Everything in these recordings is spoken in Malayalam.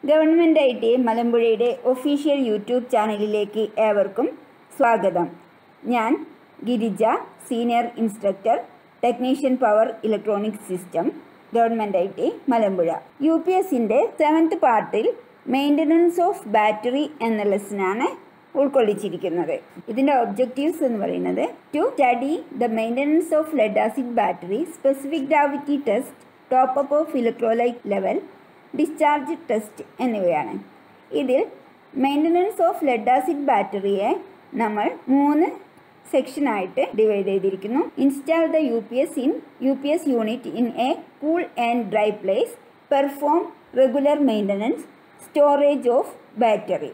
ഗവൺമെൻറ് ഐ ടി മലമ്പുഴയുടെ ഒഫീഷ്യൽ യൂട്യൂബ് ചാനലിലേക്ക് ഏവർക്കും സ്വാഗതം ഞാൻ Girija senior instructor technician power electronic system government I T Malampuzha U P എസിൻ്റെ സെവൻത്ത് പാർട്ടിൽ മെയിൻ്റനൻസ് ഓഫ് ബാറ്ററി എന്ന ലെസനാണ് ഉൾക്കൊള്ളിച്ചിരിക്കുന്നത് ഇതിൻ്റെ ഒബ്ജക്റ്റീവ്സ് എന്ന് പറയുന്നത് to study the maintenance of lead acid battery specific gravity test top up of electrolyte level discharge test എന്നിവയാണ് ഇതിൽ മെയിൻ്റനൻസ് ഓഫ് ലെഡ് ആസിഡ് ബാറ്ററിയെ നമ്മൾ മൂന്ന് സെക്ഷനായിട്ട് ഡിവൈഡ് ചെയ്തിരിക്കുന്നു install the U P S in U P S unit in a cool and dry place perform regular maintenance storage of battery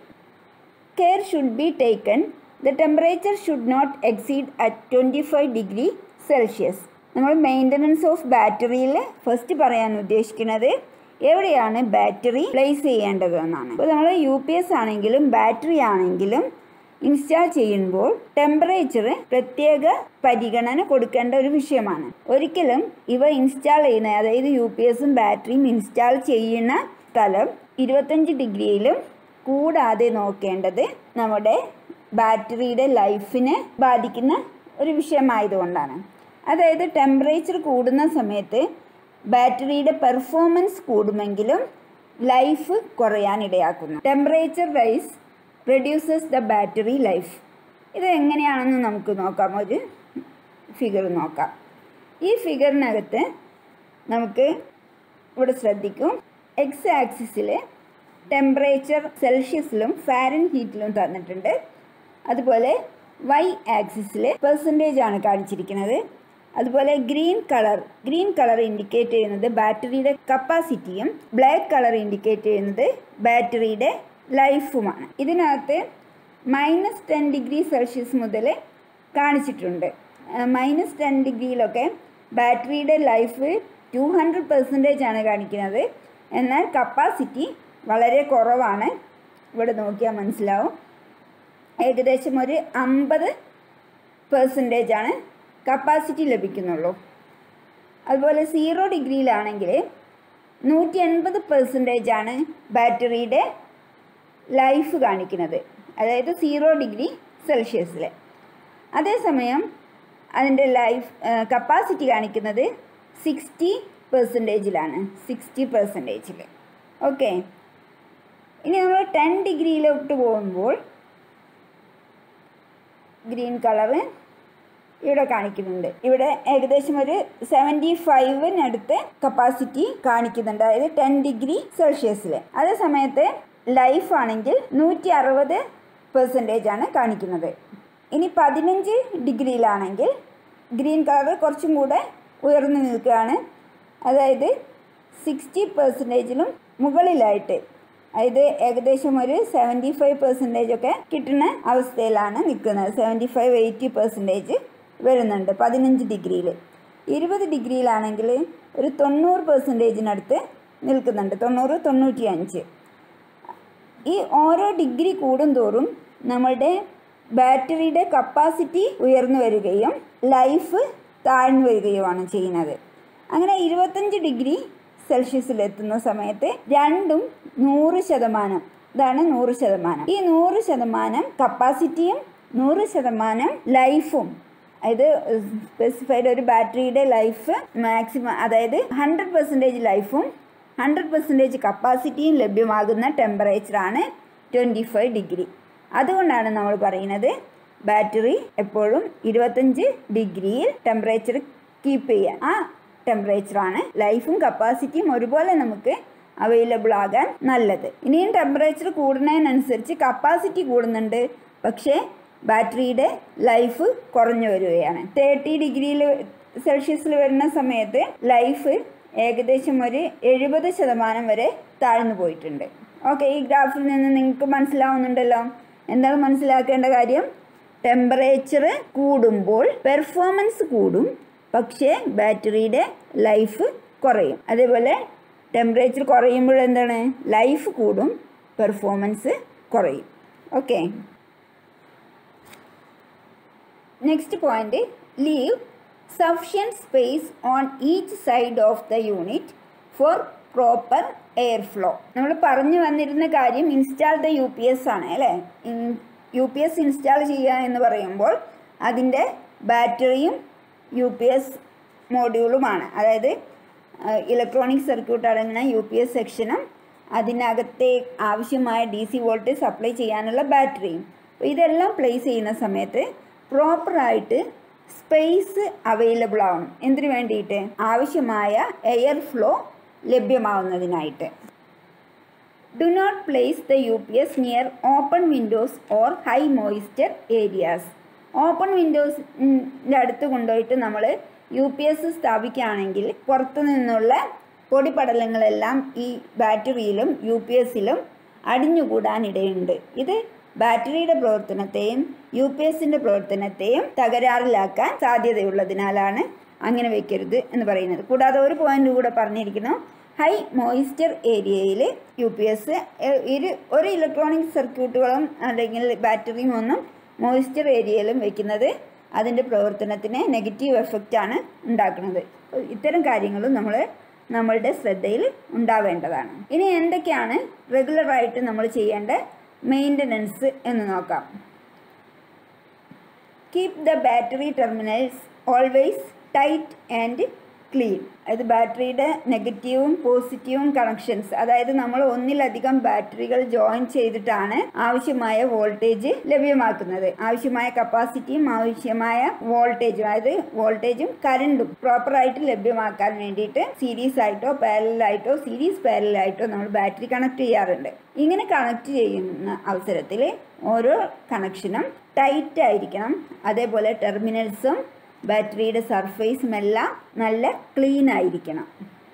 care should be taken the temperature should not exceed at twenty five degree Celsius നമ്മൾ മെയിൻ്റനൻസ് ഓഫ് ബാറ്ററിയിൽ ഫസ്റ്റ് പറയാൻ ഉദ്ദേശിക്കുന്നത് എവിടെയാണ് ബാറ്ററി പ്ലേസ് ചെയ്യേണ്ടത് എന്നാണ് ഇപ്പോൾ നമ്മൾ യു പി എസ് ആണെങ്കിലും ബാറ്ററി ആണെങ്കിലും ഇൻസ്റ്റാൾ ചെയ്യുമ്പോൾ ടെമ്പറേച്ചർ പ്രത്യേക പരിഗണന കൊടുക്കേണ്ട ഒരു വിഷയമാണ് ഒരിക്കലും ഇവ ഇൻസ്റ്റാൾ ചെയ്യുന്ന അതായത് യു പി എസും ബാറ്ററിയും ഇൻസ്റ്റാൾ ചെയ്യുന്ന സ്ഥലം ഇരുപത്തഞ്ച് ഡിഗ്രിയിലും കൂടാതെ നോക്കേണ്ടത് നമ്മുടെ ബാറ്ററിയുടെ ലൈഫിനെ ബാധിക്കുന്ന ഒരു വിഷയമായതുകൊണ്ടാണ് അതായത് ടെമ്പറേച്ചർ കൂടുന്ന സമയത്ത് ബാറ്ററിയുടെ പെർഫോമൻസ് കൂടുമെങ്കിലും ലൈഫ് കുറയാനിടയാക്കുന്നു temperature rise reduces the battery life ഇത് എങ്ങനെയാണെന്ന് നമുക്ക് നോക്കാം ഒരു ഫിഗർ നോക്കാം ഈ ഫിഗറിനകത്ത് നമുക്ക് ഇവിടെ ശ്രദ്ധിക്കും എക്സ് ആക്സിസിൽ ടെമ്പറേച്ചർ സെൽഷ്യസിലും ഫാരൻ ഹീറ്റിലും തന്നിട്ടുണ്ട് അതുപോലെ വൈ ആക്സിസിൽ പെർസെൻറ്റേജ് ആണ് കാണിച്ചിരിക്കുന്നത് അതുപോലെ green colour green colour indicate ചെയ്യുന്നത് ബാറ്ററിയുടെ കപ്പാസിറ്റിയും ബ്ലാക്ക് കളർ ഇൻഡിക്കേറ്റ് ചെയ്യുന്നത് ബാറ്ററിയുടെ ലൈഫുമാണ് ഇതിനകത്ത് മൈനസ് ടെൻ ഡിഗ്രി സെൽഷ്യസ് മുതൽ കാണിച്ചിട്ടുണ്ട് മൈനസ് ടെൻ ഡിഗ്രിയിലൊക്കെ ബാറ്ററിയുടെ ലൈഫ് ടു ഹൺഡ്രഡ് പെർസെൻറ്റേജ് ആണ് കാണിക്കുന്നത് എന്നാൽ കപ്പാസിറ്റി വളരെ കുറവാണ് ഇവിടെ നോക്കിയാൽ മനസ്സിലാവും ഏകദേശം ഒരു അമ്പത് പെർസെൻറ്റേജ് ആണ് കപ്പാസിറ്റി ലഭിക്കുന്നുള്ളൂ അതുപോലെ സീറോ ഡിഗ്രിയിലാണെങ്കിൽ നൂറ്റി എൺപത് പെർസെൻറ്റേജ് ആണ് ബാറ്ററിയുടെ ലൈഫ് കാണിക്കുന്നത് അതായത് സീറോ ഡിഗ്രി സെൽഷ്യസിൽ അതേസമയം അതിൻ്റെ ലൈഫ് കപ്പാസിറ്റി കാണിക്കുന്നത് സിക്സ്റ്റി പെർസെൻറ്റേജിലാണ് സിക്സ്റ്റി പെർസെൻറ്റേജിൽ ഓക്കെ ഇനി നമ്മൾ ടെൻ ഡിഗ്രിയിലോട്ട് പോകുമ്പോൾ ഗ്രീൻ കളറ് ഇവിടെ കാണിക്കുന്നുണ്ട് ഇവിടെ ഏകദേശം ഒരു സെവൻറ്റി ഫൈവിനടുത്ത് കപ്പാസിറ്റി കാണിക്കുന്നുണ്ട് അതായത് ടെൻ ഡിഗ്രി സെൽഷ്യസിൽ അതേ സമയത്ത് ലൈഫ് ആണെങ്കിൽ നൂറ്റി അറുപത് പെർസെൻറ്റേജ് ആണ് കാണിക്കുന്നത് ഇനി പതിനഞ്ച് ഡിഗ്രിയിലാണെങ്കിൽ ഗ്രീൻ കളർ കുറച്ചും കൂടെ ഉയർന്നു നിൽക്കുകയാണ് അതായത് സിക്സ്റ്റി പെർസെൻറ്റേജിലും മുകളിലായിട്ട് അതായത് ഏകദേശം ഒരു സെവൻറ്റി ഫൈവ് പെർസെൻറ്റേജ് ഒക്കെ കിട്ടുന്ന അവസ്ഥയിലാണ് നിൽക്കുന്നത് സെവൻറ്റി ഫൈവ് എയ്റ്റി പെർസെൻറ്റേജ് വരുന്നുണ്ട് പതിനഞ്ച് ഡിഗ്രിയിൽ ഇരുപത് ഡിഗ്രിയിലാണെങ്കിൽ ഒരു തൊണ്ണൂറ് പെർസെൻറ്റേജിനടുത്ത് നിൽക്കുന്നുണ്ട് തൊണ്ണൂറ് തൊണ്ണൂറ്റി അഞ്ച് ഈ ഓരോ ഡിഗ്രി കൂടുന്തോറും നമ്മളുടെ ബാറ്ററിയുടെ കപ്പാസിറ്റി ഉയർന്നു വരികയും ലൈഫ് താഴ്ന്നു വരികയുമാണ് ചെയ്യുന്നത് അങ്ങനെ ഇരുപത്തഞ്ച് ഡിഗ്രി സെൽഷ്യസിൽ എത്തുന്ന സമയത്ത് രണ്ടും നൂറ് ശതമാനം ഇതാണ് നൂറ് ശതമാനം ഈ നൂറ് ശതമാനം കപ്പാസിറ്റിയും നൂറ് ശതമാനം ലൈഫും അതായത് സ്പെസിഫൈഡ് ഒരു ബാറ്ററിയുടെ ലൈഫ് മാക്സിമം അതായത് ഹൺഡ്രഡ് പെർസെൻറ്റേജ് ലൈഫും ഹൺഡ്രഡ് പെർസെൻറ്റേജ് കപ്പാസിറ്റിയും ലഭ്യമാകുന്ന ടെമ്പറേച്ചറാണ് ട്വൻറ്റി ഫൈവ് ഡിഗ്രി അതുകൊണ്ടാണ് നമ്മൾ പറയുന്നത് ബാറ്ററി എപ്പോഴും ഇരുപത്തഞ്ച് ഡിഗ്രിയിൽ ടെമ്പറേച്ചർ കീപ്പ് ചെയ്യുക ആ ടെമ്പറേച്ചറാണ് ലൈഫും കപ്പാസിറ്റിയും ഒരുപോലെ നമുക്ക് അവൈലബിൾ ആകാൻ നല്ലത് ഇനിയും ടെമ്പറേച്ചർ കൂടുന്നതിനനുസരിച്ച് കപ്പാസിറ്റി കൂടുന്നുണ്ട് പക്ഷേ ബാറ്ററിയുടെ ലൈഫ് കുറഞ്ഞു വരികയാണ് തേർട്ടി ഡിഗ്രിയിൽ സെൽഷ്യസിൽ വരുന്ന സമയത്ത് ലൈഫ് ഏകദേശം ഒരു എഴുപത് ശതമാനം വരെ താഴ്ന്നു പോയിട്ടുണ്ട് ഓക്കെ ഈ ഗ്രാഫിൽ നിന്ന് നിങ്ങൾക്ക് മനസ്സിലാവുന്നുണ്ടല്ലോ എന്താണ് മനസ്സിലാക്കേണ്ട കാര്യം ടെമ്പറേച്ചർ കൂടുമ്പോൾ പെർഫോമൻസ് കൂടും പക്ഷേ ബാറ്ററിയുടെ ലൈഫ് കുറയും അതേപോലെ ടെമ്പറേച്ചർ കുറയുമ്പോൾ എന്താണ് ലൈഫ് കൂടും പെർഫോമൻസ് കുറയും okay next point leave sufficient space on each side of the unit for proper air flow നമ്മൾ പറഞ്ഞു വന്നിരുന്ന കാര്യം install the U P S ആണ് അല്ലേ യു പി എസ് ഇൻസ്റ്റാൾ ചെയ്യുക എന്ന് പറയുമ്പോൾ അതിൻ്റെ ബാറ്ററിയും യു പി എസ് മോഡ്യൂളുമാണ് അതായത് ഇലക്ട്രോണിക് സർക്യൂട്ട് അടങ്ങുന്ന യു പി എസ് സെക്ഷനും അതിനകത്തെ ആവശ്യമായ ഡി സി വോൾട്ടേജ് സപ്ലൈ ചെയ്യാനുള്ള ബാറ്ററിയും അപ്പോൾ ഇതെല്ലാം പ്ലേസ് ചെയ്യുന്ന സമയത്ത് പ്രോപ്പറായിട്ട് സ്പേസ് അവൈലബിൾ ആവണം എന്തിനു വേണ്ടിയിട്ട് ആവശ്യമായ എയർ ഫ്ലോ ലഭ്യമാവുന്നതിനായിട്ട് do not place the U P S near open windows or high moisture areas open വിൻഡോസിൻ്റെ അടുത്ത് കൊണ്ടുപോയിട്ട് നമ്മൾ യു പി എസ് സ്ഥാപിക്കുകയാണെങ്കിൽ പുറത്തു നിന്നുള്ള പൊടിപടലങ്ങളെല്ലാം ഈ ബാറ്ററിയിലും യു പി എസിലും അടിഞ്ഞുകൂടാനിടയുണ്ട് ഇത് ബാറ്ററിയുടെ പ്രവർത്തനത്തെയും യു പി എസിൻ്റെ പ്രവർത്തനത്തെയും തകരാറിലാക്കാൻ സാധ്യതയുള്ളതിനാലാണ് അങ്ങനെ വെക്കരുത് എന്ന് പറയുന്നത് കൂടാതെ ഒരു പോയിന്റ് കൂടെ പറഞ്ഞിരിക്കുന്നു ഹൈ മോയിസ്ചർ ഏരിയയിൽ യു പി എസ് ഇരു ഒരു ഇലക്ട്രോണിക് സർക്യൂട്ടുകളും അല്ലെങ്കിൽ ബാറ്ററിയും ഒന്നും മോയിസ്ചർ ഏരിയയിലും വെക്കുന്നത് അതിൻ്റെ പ്രവർത്തനത്തിന് നെഗറ്റീവ് എഫക്റ്റാണ് ഉണ്ടാക്കുന്നത് ഇത്തരം കാര്യങ്ങളും നമ്മൾ നമ്മളുടെ ശ്രദ്ധയിൽ ഉണ്ടാവേണ്ടതാണ് ഇനി എന്തൊക്കെയാണ് റെഗുലറായിട്ട് നമ്മൾ ചെയ്യേണ്ട മെയിൻ്റനൻസ് എന്ന് നോക്കാം keep the battery terminals always tight and clean അതായത് ബാറ്ററിയുടെ നെഗറ്റീവും പോസിറ്റീവും കണക്ഷൻസ് അതായത് നമ്മൾ ഒന്നിലധികം ബാറ്ററികൾ ജോയിൻ ചെയ്തിട്ടാണ് ആവശ്യമായ വോൾട്ടേജ് ലഭ്യമാക്കുന്നത് ആവശ്യമായ കപ്പാസിറ്റിയും ആവശ്യമായ വോൾട്ടേജും അതായത് വോൾട്ടേജും കറണ്ടും പ്രോപ്പറായിട്ട് ലഭ്യമാക്കാൻ വേണ്ടിയിട്ട് സീരീസ് ആയിട്ടോ പാരലായിട്ടോ സീരീസ് പാരലായിട്ടോ നമ്മൾ ബാറ്ററി കണക്ട് ചെയ്യാറുണ്ട് ഇങ്ങനെ കണക്ട് ചെയ്യുന്ന അവസരത്തിൽ ഓരോ കണക്ഷനും ടൈറ്റ് ആയിരിക്കണം അതേപോലെ ടെർമിനൽസും ബാറ്ററിയുടെ സർഫേസും എല്ലാം നല്ല ക്ലീൻ ആയിരിക്കണം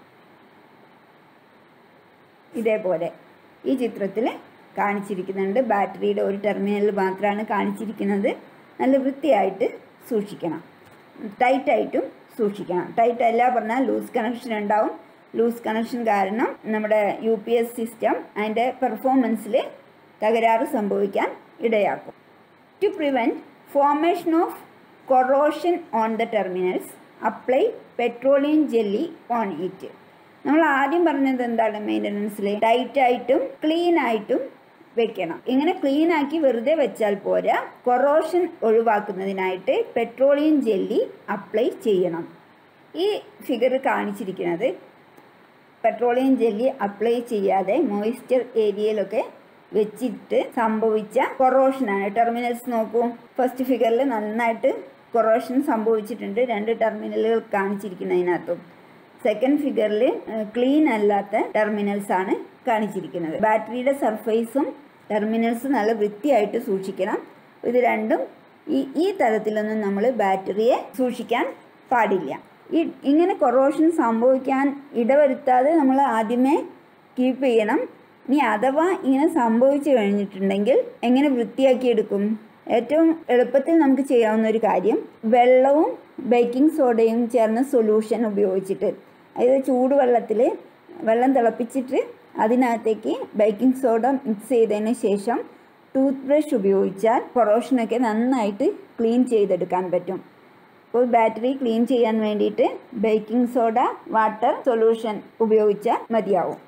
ഇതേപോലെ ഈ ചിത്രത്തിൽ കാണിച്ചിരിക്കുന്നുണ്ട് ബാറ്ററിയുടെ ഒരു ടെർമിനൽ മാത്രമാണ് കാണിച്ചിരിക്കുന്നത് നല്ല വൃത്തിയായിട്ട് സൂക്ഷിക്കണം ടൈറ്റായിട്ടും സൂക്ഷിക്കണം ടൈറ്റ് അല്ല പറഞ്ഞാൽ ലൂസ് കണക്ഷൻ ഉണ്ടാവും ലൂസ് കണക്ഷൻ കാരണം നമ്മുടെ യു പി എസ് സിസ്റ്റം അതിൻ്റെ പെർഫോമൻസിൽ തകരാറ് സംഭവിക്കാൻ ഇടയാക്കും to prevent formation of corrosion on the terminals apply petroleum jelly on it നമ്മൾ ആദ്യം പറഞ്ഞത് എന്താണ് മെയിൻ്റനൻസിൽ ടൈറ്റായിട്ടും ക്ലീൻ ആയിട്ടും വെക്കണം ഇങ്ങനെ ക്ലീൻ ആക്കി വെറുതെ വെച്ചാൽ പോരാ കൊറോഷൻ ഒഴിവാക്കുന്നതിനായിട്ട് പെട്രോളിയം ജെല്ലി അപ്ലൈ ചെയ്യണം ഈ ഫിഗർ കാണിച്ചിരിക്കുന്നത് പെട്രോളിയം ജെല്ലി അപ്ലൈ ചെയ്യാതെ മോയിസ്ചർ ഏരിയയിലൊക്കെ വെച്ചിട്ട് സംഭവിച്ച കൊറോഷനാണ് ടെർമിനൽസ് നോക്കൂ ഫസ്റ്റ് ഫിഗറിൽ നന്നായിട്ട് കൊറോഷൻ സംഭവിച്ചിട്ടുണ്ട് രണ്ട് ടെർമിനലുകൾ കാണിച്ചിരിക്കുന്നതിനകത്തും സെക്കൻഡ് ഫിഗറിൽ ക്ലീൻ അല്ലാത്ത ടെർമിനൽസ് ആണ് കാണിച്ചിരിക്കുന്നത് ബാറ്ററിയുടെ സർഫേസും ടെർമിനൽസും നല്ല വൃത്തിയായിട്ട് സൂക്ഷിക്കണം ഇത് രണ്ടും ഈ ഈ തരത്തിലൊന്നും നമ്മൾ ബാറ്ററിയെ സൂക്ഷിക്കാൻ പാടില്ല ഈ ഇങ്ങനെ കൊറോഷൻ സംഭവിക്കാൻ ഇടവരുത്താതെ നമ്മൾ ആദ്യമേ കീപ്പ് ചെയ്യണം ഇനി അഥവാ ഇങ്ങനെ സംഭവിച്ചു കഴിഞ്ഞിട്ടുണ്ടെങ്കിൽ എങ്ങനെ വൃത്തിയാക്കി എടുക്കും ഏറ്റവും എളുപ്പത്തിൽ നമുക്ക് ചെയ്യാവുന്ന ഒരു കാര്യം വെള്ളവും ബേക്കിംഗ് സോഡയും ചേർന്ന സൊല്യൂഷൻ ഉപയോഗിച്ചിട്ട് അതായത് ചൂടുവെള്ളത്തിൽ വെള്ളം തിളപ്പിച്ചിട്ട് അതിനകത്തേക്ക് ബേക്കിംഗ് സോഡ മിക്സ് ചെയ്തതിന് ശേഷം ടൂത്ത് ബ്രഷ് ഉപയോഗിച്ചാൽ കൊറോഷനൊക്കെ നന്നായിട്ട് ക്ലീൻ ചെയ്തെടുക്കാൻ പറ്റും അപ്പോൾ ബാറ്ററി ക്ലീൻ ചെയ്യാൻ വേണ്ടിയിട്ട് ബേക്കിംഗ് സോഡ വാട്ടർ സൊല്യൂഷൻ ഉപയോഗിച്ചാൽ മതിയാവും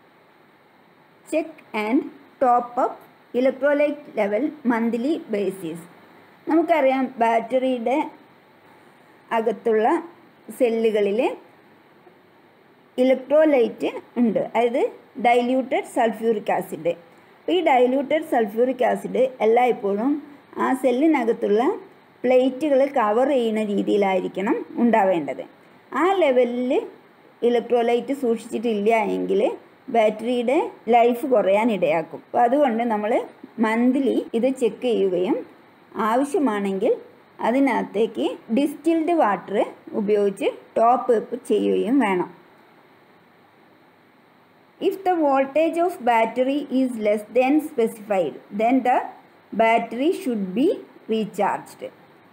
check and top up electrolyte level monthly basis നമുക്കറിയാം ബാറ്ററിയുടെ അകത്തുള്ള സെല്ലുകളിൽ ഇലക്ട്രോലൈറ്റ് ഉണ്ട് അതായത് ഡൈല്യൂട്ടഡ് സൾഫ്യൂറിക് ആസിഡ് ഈ ഡൈല്യൂട്ടഡ് സൾഫ്യൂറിക് ആസിഡ് എല്ലായ്പ്പോഴും ആ സെല്ലിനകത്തുള്ള പ്ലേറ്റുകൾ കവർ ചെയ്യുന്ന രീതിയിലായിരിക്കണം ഉണ്ടാവേണ്ടത് ആ ലെവലിൽ ഇലക്ട്രോലൈറ്റ് സൂക്ഷിച്ചിട്ടില്ല എങ്കിൽ ബാറ്ററിയുടെ ലൈഫ് കുറയാൻ ഇടയാക്കും അപ്പോൾ അതുകൊണ്ട് നമ്മൾ മന്ത്ലി ഇത് ചെക്ക് ചെയ്യുകയും ആവശ്യമാണെങ്കിൽ അതിനകത്തേക്ക് ഡിസ്റ്റിൽഡ് വാട്ടർ ഉപയോഗിച്ച് ടോപ്പ് അപ്പ് ചെയ്യുകയും വേണം If the voltage of battery is less than specified, then the battery should be recharged.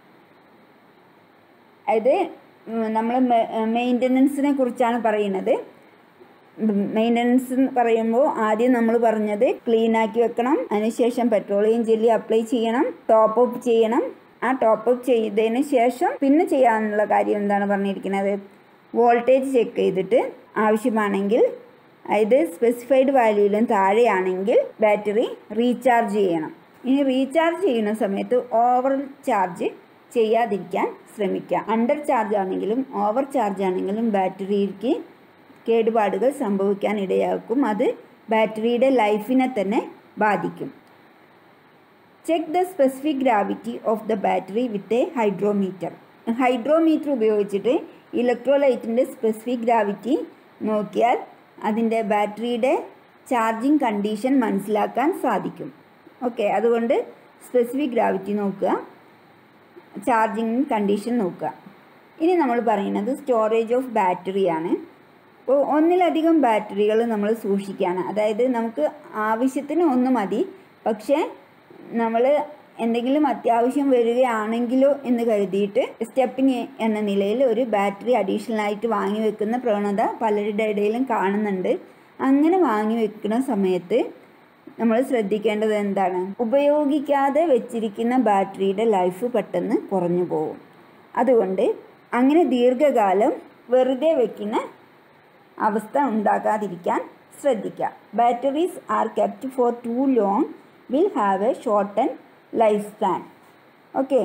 അത് നമ്മൾ മെയിൻ്റനൻസിനെ കുറിച്ചാണ് പറയുന്നത് മെയിൻ്റനൻസ് എന്ന് പറയുമ്പോൾ ആദ്യം നമ്മൾ പറഞ്ഞത് ക്ലീൻ ആക്കി വെക്കണം അതിനുശേഷം പെട്രോളിയം ജെല്ലി അപ്ലൈ ചെയ്യണം ടോപ്പ് അപ്പ് ചെയ്യണം ആ ടോപ്പ് അപ്പ് ചെയ്തതിന് ശേഷം പിന്നെ ചെയ്യാനുള്ള കാര്യം എന്താണ് പറഞ്ഞിരിക്കുന്നത് വോൾട്ടേജ് ചെക്ക് ചെയ്തിട്ട് ആവശ്യമാണെങ്കിൽ അതായത് സ്പെസിഫൈഡ് വാല്യൂവിലും താഴെയാണെങ്കിൽ ബാറ്ററി റീചാർജ് ചെയ്യണം ഇനി റീചാർജ് ചെയ്യുന്ന സമയത്ത് ഓവർ ചാർജ് ചെയ്യാതിരിക്കാൻ ശ്രമിക്കുക അണ്ടർ ചാർജ് ആണെങ്കിലും ഓവർ ചാർജ് ആണെങ്കിലും ബാറ്ററിക്ക് കേടുപാടുകൾ സംഭവിക്കാൻ ഇടയാക്കും അത് ബാറ്ററിയുടെ ലൈഫിനെ തന്നെ ബാധിക്കും check the specific gravity of the battery with a hydrometer hydrometer ഉപയോഗിച്ചിട്ട് ഇലക്ട്രോലൈറ്റിൻ്റെ സ്പെസിഫിക് ഗ്രാവിറ്റി നോക്കിയാൽ അതിൻ്റെ ബാറ്ററിയുടെ ചാർജിങ് കണ്ടീഷൻ മനസ്സിലാക്കാൻ സാധിക്കും ഓക്കെ അതുകൊണ്ട് സ്പെസിഫിക് ഗ്രാവിറ്റി നോക്കുക ചാർജിങ് കണ്ടീഷൻ നോക്കുക ഇനി നമ്മൾ പറയുന്നത് സ്റ്റോറേജ് ഓഫ് ബാറ്ററിയാണ് അപ്പോൾ ഒന്നിലധികം ബാറ്ററികൾ നമ്മൾ സൂക്ഷിക്കുകയാണ് അതായത് നമുക്ക് ആവശ്യത്തിന് ഒന്ന് മതി പക്ഷേ നമ്മൾ എന്തെങ്കിലും അത്യാവശ്യം വരികയാണെങ്കിലോ എന്ന് കരുതിയിട്ട് സ്റ്റെപ്പിന് എന്ന നിലയിൽ ഒരു ബാറ്ററി അഡീഷണൽ ആയിട്ട് വാങ്ങി വെക്കുന്ന പ്രവണത പലരുടെ ഇടയിലും കാണുന്നുണ്ട് അങ്ങനെ വാങ്ങി വെക്കുന്ന സമയത്ത് നമ്മൾ ശ്രദ്ധിക്കേണ്ടത് എന്താണ് ഉപയോഗിക്കാതെ വെച്ചിരിക്കുന്ന ബാറ്ററിയുടെ ലൈഫ് പെട്ടെന്ന് കുറഞ്ഞു പോകും അതുകൊണ്ട് അങ്ങനെ ദീർഘകാലം വെറുതെ വെക്കുന്ന അവസ്ഥ ഉണ്ടാകാതിരിക്കാൻ ശ്രദ്ധിക്കുക batteries are kept for too long will have a shorten life span okay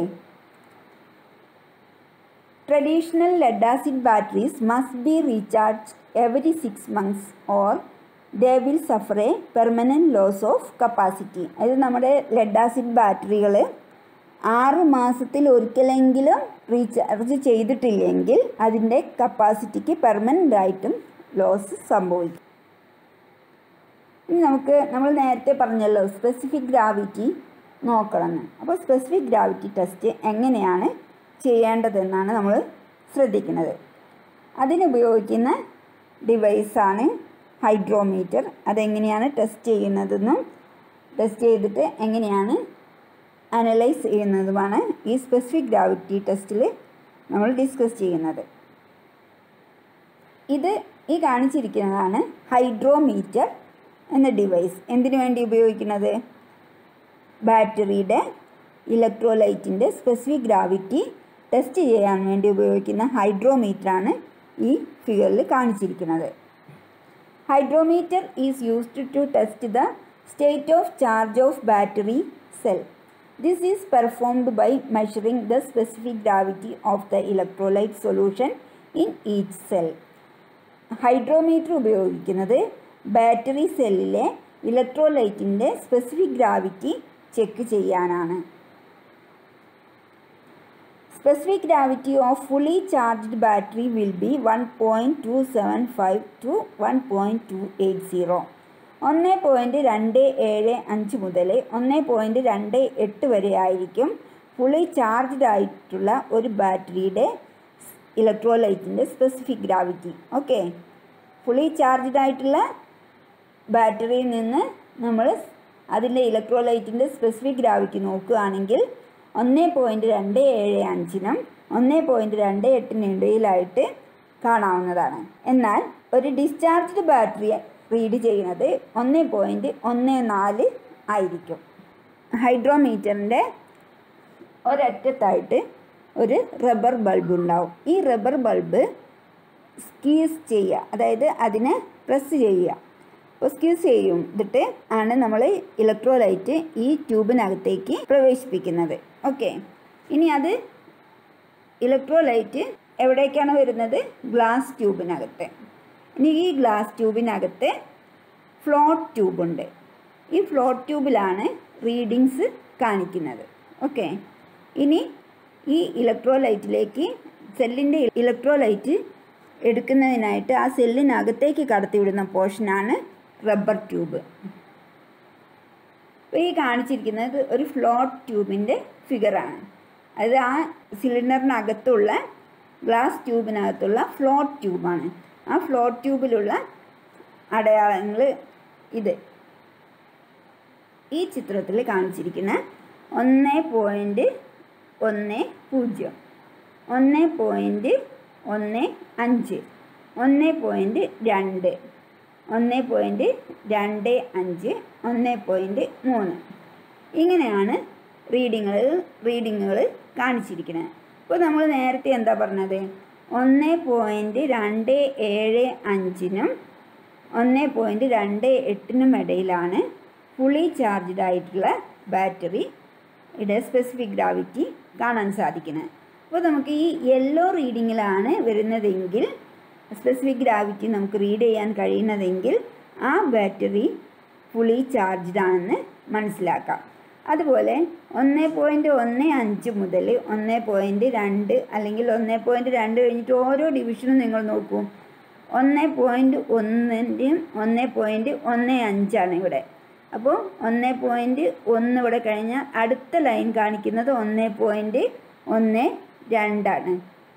traditional lead acid batteries must be recharge every six months or they will suffer a permanent loss of capacity അതായത് നമ്മുടെ ലെഡ് ആസിഡ് ബാറ്ററികൾ ആറ് മാസത്തിൽ ഒരിക്കലെങ്കിലും റീചാർജ് ചെയ്തിട്ടില്ലെങ്കിൽ അതിൻ്റെ കപ്പാസിറ്റിക്ക് പെർമനൻ്റ് ആയിട്ടും ലോസ് സംഭവിക്കും ഇനി നമുക്ക് നമ്മൾ നേരത്തെ പറഞ്ഞല്ലോ സ്പെസിഫിക് ഗ്രാവിറ്റി നോക്കണമെന്ന് അപ്പോൾ സ്പെസിഫിക് ഗ്രാവിറ്റി ടെസ്റ്റ് എങ്ങനെയാണ് ചെയ്യേണ്ടതെന്നാണ് നമ്മൾ ശ്രദ്ധിക്കുന്നത് അതിനുപയോഗിക്കുന്ന ഡിവൈസാണ് ഹൈഡ്രോമീറ്റർ അതെങ്ങനെയാണ് ടെസ്റ്റ് ചെയ്യുന്നതെന്നും ടെസ്റ്റ് ചെയ്തിട്ട് എങ്ങനെയാണ് അനലൈസ് ചെയ്യുന്നതുമാണ് ഈ സ്പെസിഫിക് ഗ്രാവിറ്റി ടെസ്റ്റിൽ നമ്മൾ ഡിസ്കസ് ചെയ്യുന്നത് ഇത് ഈ കാണിച്ചിരിക്കുന്നതാണ് ഹൈഡ്രോമീറ്റർ എന്ന ഡിവൈസ് എന്തിനു വേണ്ടി ഉപയോഗിക്കുന്നത് ബാറ്ററിയുടെ ഇലക്ട്രോലൈറ്റിൻ്റെ സ്പെസിഫിക് ഗ്രാവിറ്റി ടെസ്റ്റ് ചെയ്യാൻ വേണ്ടി ഉപയോഗിക്കുന്ന ഹൈഡ്രോമീറ്ററാണ് ഈ ഫിഗറിൽ കാണിച്ചിരിക്കുന്നത് hydrometer is used to test the state of charge of battery cell this is performed by measuring the specific gravity of the electrolyte solution in each cell hydrometer ഉപയോഗിക്കുന്നത് ബാറ്ററി സെല്ലിലെ ഇലക്ട്രോലൈറ്റിൻ്റെ സ്പെസിഫിക് ഗ്രാവിറ്റി ചെക്ക് ചെയ്യാനാണ് specific gravity of fully charged battery will be one point two seven five to one point two eight zero ഒന്ന് പോയിൻറ്റ് രണ്ട് ഏഴ് അഞ്ച് മുതൽ ഒന്ന് പോയിൻറ്റ് രണ്ട് എട്ട് വരെ ആയിരിക്കും ഫുള്ളി ചാർജ്ഡ് ആയിട്ടുള്ള ഒരു ബാറ്ററിയുടെ ഇലക്ട്രോലൈറ്റിൻ്റെ specific gravity okay fully charged ആയിട്ടുള്ള ബാറ്ററിയിൽ നിന്ന് നമ്മൾ അതിൻ്റെ ഇലക്ട്രോലൈറ്റിൻ്റെ സ്പെസിഫിക് ഗ്രാവിറ്റി നോക്കുകയാണെങ്കിൽ ഒന്ന് പോയിൻറ്റ് രണ്ട് ഏഴ് അഞ്ചിനും ഒന്ന് പോയിൻറ്റ് രണ്ട് എട്ടിനും ഇടയിലായിട്ട് കാണാവുന്നതാണ് എന്നാൽ ഒരു ഡിസ്ചാർജ്ഡ് ബാറ്ററി റീഡ് ചെയ്യുന്നത് ഒന്ന് പോയിൻറ്റ് ഒന്ന് നാല് ആയിരിക്കും ഹൈഡ്രോമീറ്ററിൻ്റെ ഒരറ്റത്തായിട്ട് ഒരു റബ്ബർ ബൾബ് ഉണ്ടാവും ഈ റബ്ബർ ബൾബ് സ്ക്വീസ് ചെയ്യുക അതായത് അതിനെ പ്രസ് ചെയ്യുക അപ്പോൾ സ്ക്വീസ് ചെയ്തിട്ട് ആണ് നമ്മൾ ഇലക്ട്രോലൈറ്റ് ഈ ട്യൂബിനകത്തേക്ക് പ്രവേശിപ്പിക്കുന്നത് ഓക്കെ ഇനി അത് ഇലക്ട്രോലൈറ്റ് എവിടേക്കാണ് വരുന്നത് ഗ്ലാസ് ട്യൂബിനകത്ത് ഇനി ഈ ഗ്ലാസ് ട്യൂബിനകത്ത് ഫ്ലോട്ട് ട്യൂബുണ്ട് ഈ ഫ്ലോട്ട് ട്യൂബിലാണ് റീഡിങ്സ് കാണിക്കുന്നത് ഓക്കെ ഇനി ഈ ഇലക്ട്രോലൈറ്റിലേക്ക് സെല്ലിൻ്റെ ഇലക്ട്രോലൈറ്റ് എടുക്കുന്നതിനായിട്ട് ആ സെല്ലിനകത്തേക്ക് കടത്തിവിടുന്ന പോർഷനാണ് റബ്ബർ ട്യൂബ് അപ്പോൾ ഈ കാണിച്ചിരിക്കുന്നത് ഒരു ഫ്ലോട്ട് ട്യൂബിൻ്റെ ഫിഗറാണ് അത് ആ സിലിണ്ടറിനകത്തുള്ള ഗ്ലാസ് ട്യൂബിനകത്തുള്ള ഫ്ലോട്ട് ട്യൂബാണ് ആ ഫ്ലോട്ട് ട്യൂബിലുള്ള അടയാളങ്ങൾ ഇത് ഈ ചിത്രത്തിൽ കാണിച്ചിരിക്കുന്ന ഒന്ന് പോയിൻറ്റ് ഒന്ന് പൂജ്യം ഒന്ന് പോയിൻറ്റ് ഒന്ന് അഞ്ച് ഒന്ന് പോയിൻറ്റ് രണ്ട് ഒന്ന് പോയിൻറ്റ് രണ്ട് അഞ്ച് ഒന്ന് പോയിൻറ്റ് മൂന്ന് ഇങ്ങനെയാണ് റീഡിങ്ങുകൾ റീഡിങ്ങുകൾ കാണിച്ചിരിക്കുന്നത് ഇപ്പോൾ നമ്മൾ നേരത്തെ എന്താ പറഞ്ഞത് ഒന്ന് പോയിൻറ്റ് രണ്ട് ഏഴ് അഞ്ചിനും ഒന്ന് പോയിൻറ്റ് രണ്ട് എട്ടിനും ഇടയിലാണ് ഫുള്ളി ചാർജ്ഡ് ആയിട്ടുള്ള ബാറ്ററി യുടെ സ്പെസിഫിക് ഗ്രാവിറ്റി കാണാൻ സാധിക്കുന്നത് അപ്പോൾ നമുക്ക് ഈ യെല്ലോ റീഡിങ്ങിലാണ് വരുന്നതെങ്കിൽ സ്പെസിഫിക് ഗ്രാവിറ്റി നമുക്ക് റീഡ് ചെയ്യാൻ കഴിയുന്നതെങ്കിൽ ആ ബാറ്ററി ഫുള്ളി ചാർജ്ഡ് ആണെന്ന് മനസ്സിലാക്കാം അതുപോലെ ഒന്ന് പോയിൻറ്റ് ഒന്ന് അഞ്ച് മുതൽ ഒന്ന് പോയിൻറ്റ് രണ്ട് അല്ലെങ്കിൽ ഒന്ന് പോയിൻറ്റ് രണ്ട് കഴിഞ്ഞിട്ട് ഓരോ ഡിവിഷനും നിങ്ങൾ നോക്കൂ ഒന്ന് പോയിൻറ്റ് ഒന്നിൻ്റെയും ഒന്ന് പോയിൻറ്റ് ഒന്ന് അഞ്ചാണ് ഇവിടെ അപ്പോൾ ഒന്ന് പോയിൻറ്റ് ഒന്ന് ഇവിടെ കഴിഞ്ഞാൽ അടുത്ത ലൈൻ കാണിക്കുന്നത് ഒന്ന് പോയിൻറ്റ് ഒന്ന് രണ്ടാണ്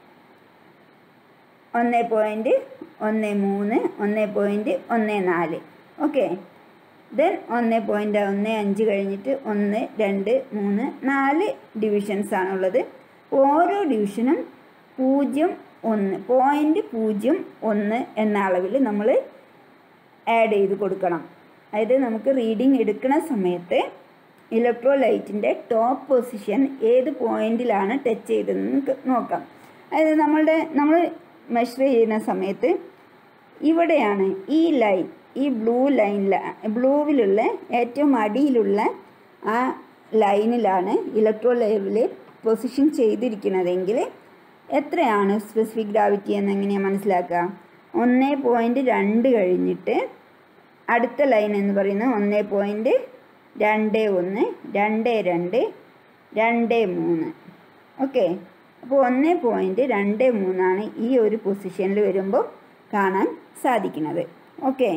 ഒന്ന് പോയിൻറ്റ് ഒന്ന് മൂന്ന് ഒന്ന് പോയിൻറ്റ് ഒന്ന് നാല് ഓക്കെ ദെൻ ഒന്ന് പോയിൻറ്റ് ഒന്ന് അഞ്ച് കഴിഞ്ഞിട്ട് ഒന്ന് രണ്ട് മൂന്ന് നാല് ഡിവിഷൻസ് ആണുള്ളത് ഓരോ ഡിവിഷനും പൂജ്യം ഒന്ന് പോയിൻറ്റ് പൂജ്യം ഒന്ന് എന്ന അളവിൽ നമ്മൾ ആഡ് ചെയ്ത് കൊടുക്കണം അതായത് നമുക്ക് റീഡിംഗ് എടുക്കുന്ന സമയത്ത് ഇലക്ട്രോലൈറ്റിൻ്റെ ടോപ്പ് പൊസിഷൻ ഏത് പോയിന്റിലാണ് ടച്ച് ചെയ്തതെന്ന് നോക്കാം അതായത് നമ്മളുടെ നമ്മൾ മെഷർ ചെയ്യുന്ന സമയത്ത് ഇവിടെയാണ് ഈ ലൈൻ ഈ ബ്ലൂ ലൈനിൽ ബ്ലൂവിലുള്ള ഏറ്റവും അടിയിലുള്ള ആ ലൈനിലാണ് ഇലക്ട്രോ ലെവൽ പൊസിഷൻ ചെയ്തിരിക്കുന്നതെങ്കിൽ എത്രയാണ് സ്പെസിഫിക് ഗ്രാവിറ്റി എന്ന് എങ്ങനെയാണ് മനസ്സിലാക്കുക ഒന്ന് പോയിൻറ്റ് രണ്ട് കഴിഞ്ഞിട്ട് അടുത്ത ലൈൻ എന്ന് പറയുന്നത് ഒന്ന് പോയിൻറ്റ് രണ്ട് ഒന്ന് രണ്ട് രണ്ട് രണ്ട് മൂന്ന് ഓക്കെ അപ്പോൾ ഒന്ന് പോയിൻറ്റ് രണ്ട് മൂന്നാണ് ഈ ഒരു പൊസിഷനിൽ വരുമ്പോൾ കാണാൻ സാധിക്കുന്നത് ഓക്കെ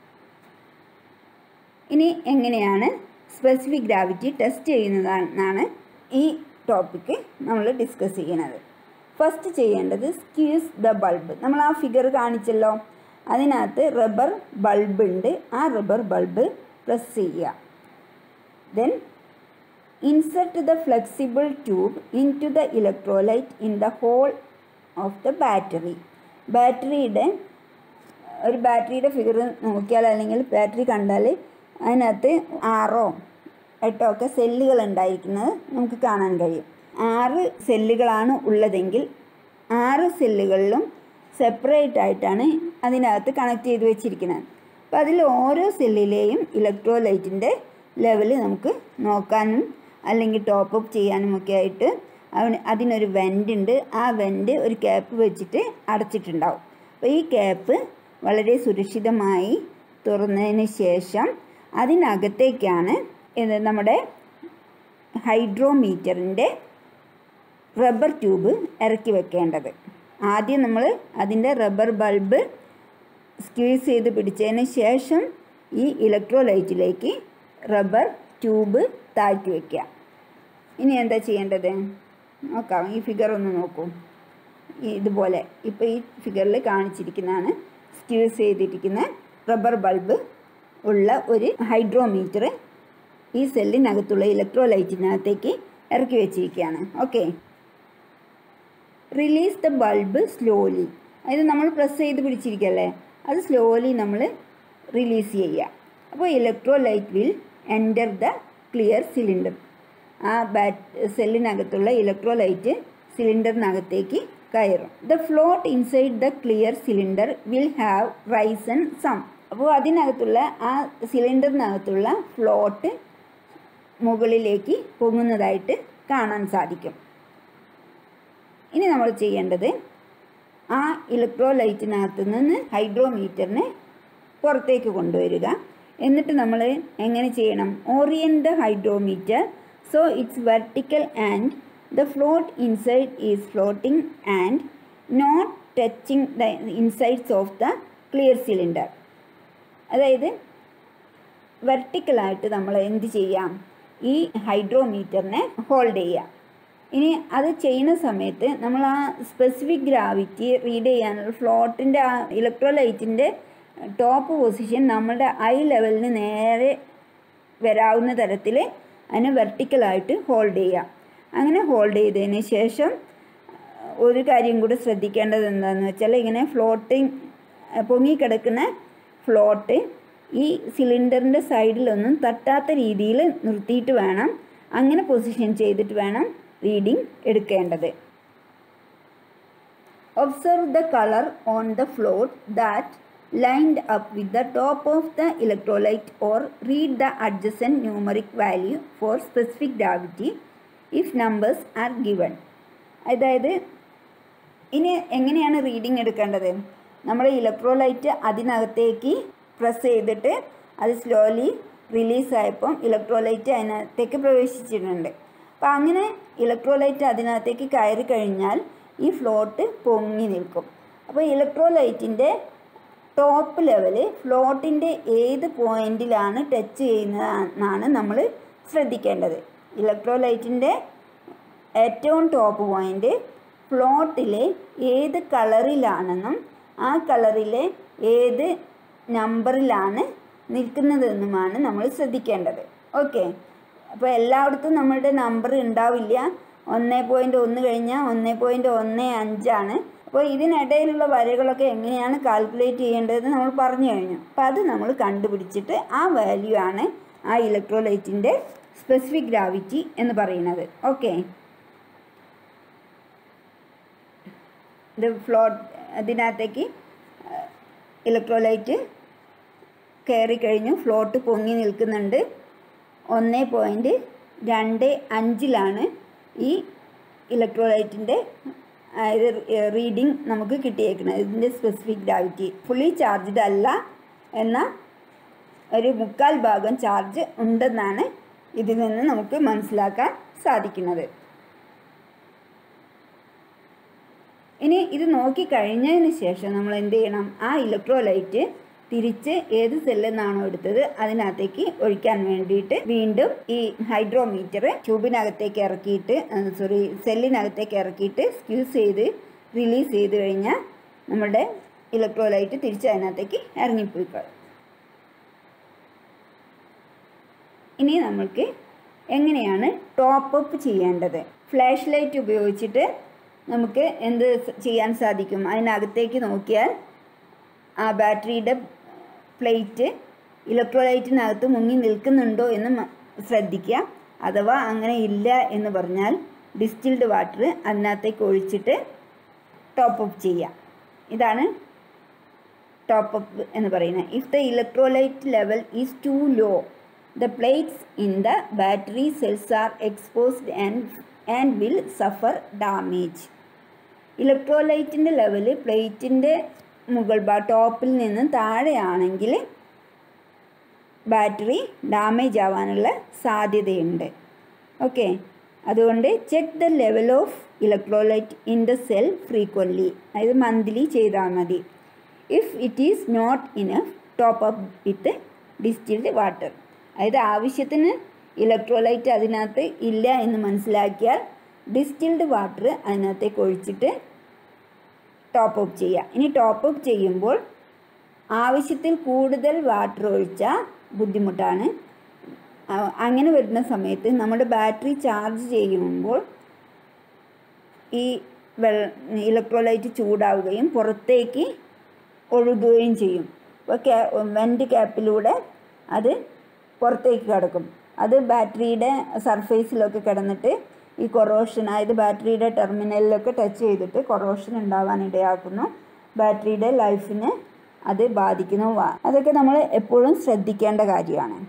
ഇനി എങ്ങനെയാണ് സ്പെസിഫിക് ഗ്രാവിറ്റി ടെസ്റ്റ് ചെയ്യുന്നതെന്നാണ് ഈ ടോപ്പിക്ക് നമ്മൾ ഡിസ്കസ് ചെയ്യുന്നത് ഫസ്റ്റ് ചെയ്യേണ്ടത് സ്ക്യൂസ് ദ ബൾബ് നമ്മൾ ആ ഫിഗർ കാണിച്ചല്ലോ അതിനകത്ത് റബ്ബർ ബൾബ് ഉണ്ട് ആ റബ്ബർ ബൾബ് പ്രസ് ചെയ്യുക then insert the flexible tube into the electrolyte in the hole of the battery ബാറ്ററിയുടെ ഒരു ബാറ്ററിയുടെ ഫിഗർ നോക്കിയാൽ അല്ലെങ്കിൽ ബാറ്ററി കണ്ടാൽ അതിനകത്ത് ആറോ എട്ടോ ഒക്കെ സെല്ലുകൾ ഉണ്ടായിരിക്കുന്നത് നമുക്ക് കാണാൻ കഴിയും ആറ് സെല്ലുകളാണ് ഉള്ളതെങ്കിൽ ആറ് സെല്ലുകളിലും സെപ്പറേറ്റ് ആയിട്ടാണ് അതിനകത്ത് കണക്ട് ചെയ്ത് വെച്ചിരിക്കുന്നത് അപ്പോൾ അതിൽ ഓരോ സെല്ലിലെയും ഇലക്ട്രോലൈറ്റിൻ്റെ ലെവൽ നമുക്ക് നോക്കാനും അല്ലെങ്കിൽ ടോപ്പ് അപ്പ് ചെയ്യാനും ഒക്കെ ആയിട്ട് അവന് അതിനൊരു വെൻ്റ് ഉണ്ട് ആ വെൻ്റ് ഒരു ക്യാപ്പ് വെച്ചിട്ട് അടച്ചിട്ടുണ്ടാവും അപ്പോൾ ഈ ക്യാപ്പ് വളരെ സുരക്ഷിതമായി തുറന്നതിന് ശേഷം അതിനകത്തേക്കാണ് ഇത് നമ്മുടെ ഹൈഡ്രോമീറ്ററിൻ്റെ റബ്ബർ ട്യൂബ് ഇറക്കി വെക്കേണ്ടത് ആദ്യം നമ്മൾ അതിൻ്റെ റബ്ബർ ബൾബ് സ്ക്വീസ് ചെയ്ത് പിടിച്ചതിന് ശേഷം ഈ ഇലക്ട്രോലൈറ്റിലേക്ക് റബ്ബർ ട്യൂബ് താഴ്ത്തി വയ്ക്കുക ഇനി എന്താ ചെയ്യേണ്ടത് നോക്കാം ഈ ഫിഗർ ഒന്ന് നോക്കൂ ഇതുപോലെ ഇപ്പോൾ ഈ ഫിഗറിൽ കാണിച്ചിരിക്കുന്നതാണ് സ്ക്യൂസ് ചെയ്തിരിക്കുന്ന റബ്ബർ ബൾബ് ഉള്ള ഒരു ഹൈഡ്രോമീറ്റർ ഈ സെല്ലിനകത്തുള്ള ഇലക്ട്രോലൈറ്റിനകത്തേക്ക് ഇറക്കി വെച്ചിരിക്കുകയാണ് okay release the bulb slowly അതായത് നമ്മൾ പ്രസ് ചെയ്ത് പിടിച്ചിരിക്കല്ലേ അത് സ്ലോലി നമ്മൾ റിലീസ് ചെയ്യുക അപ്പോൾ electrolyte will enter the clear cylinder ആ ബാറ്റ് സെല്ലിനകത്തുള്ള ഇലക്ട്രോലൈറ്റ് സിലിണ്ടറിനകത്തേക്ക് കയറും the float inside the clear cylinder will have risen some അപ്പോൾ അതിനകത്തുള്ള ആ സിലിണ്ടറിനകത്തുള്ള ഫ്ലോട്ട് മുകളിലേക്ക് പൊങ്ങുന്നതായിട്ട് കാണാൻ സാധിക്കും ഇനി നമ്മൾ ചെയ്യേണ്ടത് ആ ഇലക്ട്രോലൈറ്റിനകത്ത് നിന്ന് ഹൈഡ്രോമീറ്ററിനെ പുറത്തേക്ക് കൊണ്ടുവരിക എന്നിട്ട് നമ്മൾ എങ്ങനെ ചെയ്യണം orient the hydrometer so it's vertical and the float inside is floating and not touching the insides of the clear cylinder അതായത് വെർട്ടിക്കലായിട്ട് നമ്മൾ എന്ത് ചെയ്യാം ഈ ഹൈഡ്രോമീറ്ററിനെ ഹോൾഡ് ചെയ്യാം ഇനി അത് ചെയ്യുന്ന സമയത്ത് നമ്മൾ ആ സ്പെസിഫിക് ഗ്രാവിറ്റി റീഡ് ചെയ്യാനുള്ള ഫ്ലോട്ടിൻ്റെ ആ ഇലക്ട്രോലൈറ്റിൻ്റെ ടോപ്പ് പൊസിഷൻ നമ്മുടെ ഐ ലെവലിന് നേരെ വരാവുന്ന തരത്തിൽ അതിനെ വെർട്ടിക്കലായിട്ട് ഹോൾഡ് ചെയ്യാം അങ്ങനെ ഹോൾഡ് ചെയ്തതിന് ശേഷം ഒരു കാര്യം കൂടി ശ്രദ്ധിക്കേണ്ടത് എന്താണെന്ന് വെച്ചാൽ ഇങ്ങനെ ഫ്ലോട്ടിങ് പൊങ്ങിക്കിടക്കുന്ന ഫ്ലോട്ട് ഈ സിലിണ്ടറിൻ്റെ സൈഡിലൊന്നും തട്ടാത്ത രീതിയിൽ നിർത്തിയിട്ട് വേണം അങ്ങനെ പൊസിഷൻ ചെയ്തിട്ട് വേണം റീഡിംഗ് എടുക്കേണ്ടത് observe the colour on the float that lined up with the top of the electrolyte or read the adjacent numeric value for specific gravity if numbers are given അതായത് ഇനി എങ്ങനെയാണ് റീഡിംഗ് എടുക്കേണ്ടത് നമ്മുടെ ഇലക്ട്രോലൈറ്റ് അതിനകത്തേക്ക് പ്രസ് ചെയ്തിട്ട് അത് സ്ലോലി റിലീസായപ്പം ഇലക്ട്രോലൈറ്റ് അതിനകത്തേക്ക് പ്രവേശിച്ചിട്ടുണ്ട് അപ്പോൾ അങ്ങനെ ഇലക്ട്രോലൈറ്റ് അതിനകത്തേക്ക് കയറി കഴിഞ്ഞാൽ ഈ ഫ്ലോട്ട് പൊങ്ങി നിൽക്കും അപ്പോൾ ഇലക്ട്രോലൈറ്റിൻ്റെ ടോപ്പ് ലെവല് ഫ്ലോട്ടിൻ്റെ ഏത് പോയിന്റിലാണ് ടച്ച് ചെയ്യുന്നതെന്നാണ് നമ്മൾ ശ്രദ്ധിക്കേണ്ടത് ഇലക്ട്രോലൈറ്റിൻ്റെ ഏറ്റവും ടോപ്പ് പോയിന്റ് ഫ്ലോട്ടിലെ ഏത് കളറിലാണെന്നും ആ കളറിലെ ഏത് നമ്പറിലാണ് നിൽക്കുന്നതെന്നുമാണ് നമ്മൾ ശ്രദ്ധിക്കേണ്ടത് ഓക്കെ അപ്പോൾ എല്ലായിടത്തും നമ്മളുടെ നമ്പർ ഉണ്ടാവില്ല ഒന്ന് പോയിൻറ്റ് ഒന്ന് കഴിഞ്ഞാൽ ഒന്ന് പോയിൻറ്റ് ഒന്ന് അഞ്ചാണ് അപ്പോൾ ഇതിനിടയിലുള്ള വരകളൊക്കെ എങ്ങനെയാണ് കാൽക്കുലേറ്റ് ചെയ്യേണ്ടതെന്ന് നമ്മൾ പറഞ്ഞു കഴിഞ്ഞു അപ്പോൾ അത് നമ്മൾ കണ്ടുപിടിച്ചിട്ട് ആ വാല്യൂ ആണ് ആ ഇലക്ട്രോലൈറ്റിൻ്റെ സ്പെസിഫിക് ഗ്രാവിറ്റി എന്ന് പറയുന്നത് ഓക്കെ ഇത് ഫ്ലോട്ട് അതിനകത്തേക്ക് ഇലക്ട്രോലൈറ്റ് കയറി കഴിഞ്ഞു ഫ്ലോട്ട് പൊങ്ങി നിൽക്കുന്നുണ്ട് ഒന്ന് പോയിൻറ്റ് രണ്ട് അഞ്ചിലാണ് ഈ ഇലക്ട്രോലൈറ്റിൻ്റെ അതായത് റീഡിങ് നമുക്ക് കിട്ടിയേക്കുന്നത് ഇതിൻ്റെ സ്പെസിഫിക് ഗ്രാവിറ്റി ഫുള്ളി ചാർജ്ഡ് അല്ല എന്ന ഒരു മുക്കാൽ ഭാഗം ചാർജ് ഉണ്ടെന്നാണ് ഇതിൽ നിന്ന് നമുക്ക് മനസ്സിലാക്കാൻ സാധിക്കുന്നത് ഇനി ഇത് നോക്കി കഴിഞ്ഞതിന് ശേഷം നമ്മൾ എന്ത് ചെയ്യണം ആ ഇലക്ട്രോലൈറ്റ് തിരിച്ച് ഏത് സെല്ലിൽ നിന്നാണോ എടുത്തത് അതിനകത്തേക്ക് ഒഴിക്കാൻ വേണ്ടിയിട്ട് വീണ്ടും ഈ ഹൈഡ്രോമീറ്റർ ട്യൂബിനകത്തേക്ക് ഇറക്കിയിട്ട് സോറി സെല്ലിനകത്തേക്ക് ഇറക്കിയിട്ട് സ്ക്യൂസ് ചെയ്ത് റിലീസ് ചെയ്ത് കഴിഞ്ഞാൽ നമ്മുടെ ഇലക്ട്രോലൈറ്റ് തിരിച്ച് അതിനകത്തേക്ക് ഇറങ്ങിപ്പോയിക്കോളും ഇനി നമ്മൾക്ക് എങ്ങനെയാണ് ടോപ്പ് അപ്പ് ചെയ്യേണ്ടത് ഫ്ലാഷ് ലൈറ്റ് ഉപയോഗിച്ചിട്ട് നമുക്ക് എന്ത് ചെയ്യാൻ സാധിക്കും അതിനകത്തേക്ക് നോക്കിയാൽ ആ ബാറ്ററിയുടെ പ്ലേറ്റ് ഇലക്ട്രോലൈറ്റിനകത്ത് മുങ്ങി നിൽക്കുന്നുണ്ടോ എന്ന് ശ്രദ്ധിക്കുക അഥവാ അങ്ങനെ ഇല്ല എന്ന് പറഞ്ഞാൽ ഡിസ്റ്റിൽഡ് വാട്ടർ അതിനകത്തേക്ക് ഒഴിച്ചിട്ട് ടോപ്പ് അപ്പ് ചെയ്യുക ഇതാണ് ടോപ്പ് അപ്പ് എന്ന് പറയുന്നത് if the electrolyte level is too low the plates in the battery cells are exposed and and will suffer damage ഇലക്ട്രോലൈറ്റിൻ്റെ ലെവൽ പ്ലേറ്റിൻ്റെ മുകൾ ഭാ ടോപ്പിൽ നിന്ന് താഴെയാണെങ്കിൽ ബാറ്ററി ഡാമേജ് ആവാനുള്ള സാധ്യതയുണ്ട് ഓക്കെ അതുകൊണ്ട് check the level of electrolyte in the cell frequently അതായത് മന്ത്ലി ചെയ്താൽ മതി if it is not enough top up with distilled water അതായത് ആവശ്യത്തിന് ഇലക്ട്രോലൈറ്റ് അതിനകത്ത് ഇല്ല എന്ന് മനസ്സിലാക്കിയാൽ ഡിസ്റ്റിൽഡ് വാട്ടർ അതിനകത്തേക്ക് ഒഴിച്ചിട്ട് ടോപ്പ് അപ്പ് ചെയ്യുക ഇനി ടോപ്പ് അപ്പ് ചെയ്യുമ്പോൾ ആവശ്യത്തിൽ കൂടുതൽ വാട്ടർ ഒഴിച്ചാൽ ബുദ്ധിമുട്ടാണ് അങ്ങനെ വരുന്ന സമയത്ത് നമ്മുടെ ബാറ്ററി ചാർജ് ചെയ്യുമ്പോൾ ഈ വെള്ള ഇലക്ട്രോലൈറ്റ് ചൂടാവുകയും പുറത്തേക്ക് ഒഴുകുകയും ചെയ്യും അപ്പോൾ ക്യാ വെൻ്റ് ക്യാപ്പിലൂടെ അത് പുറത്തേക്ക് കിടക്കും അത് ബാറ്ററിയുടെ സർഫേസിലൊക്കെ കിടന്നിട്ട് ഈ കൊറോഷൻ അതായത് ബാറ്ററിയുടെ ടെർമിനലിലൊക്കെ ടച്ച് ചെയ്തിട്ട് കൊറോഷൻ ഉണ്ടാവാൻ ഇടയാക്കുന്നു ബാറ്ററിയുടെ ലൈഫിന് അത് ബാധിക്കുന്നു അതൊക്കെ നമ്മൾ എപ്പോഴും ശ്രദ്ധിക്കേണ്ട കാര്യമാണ്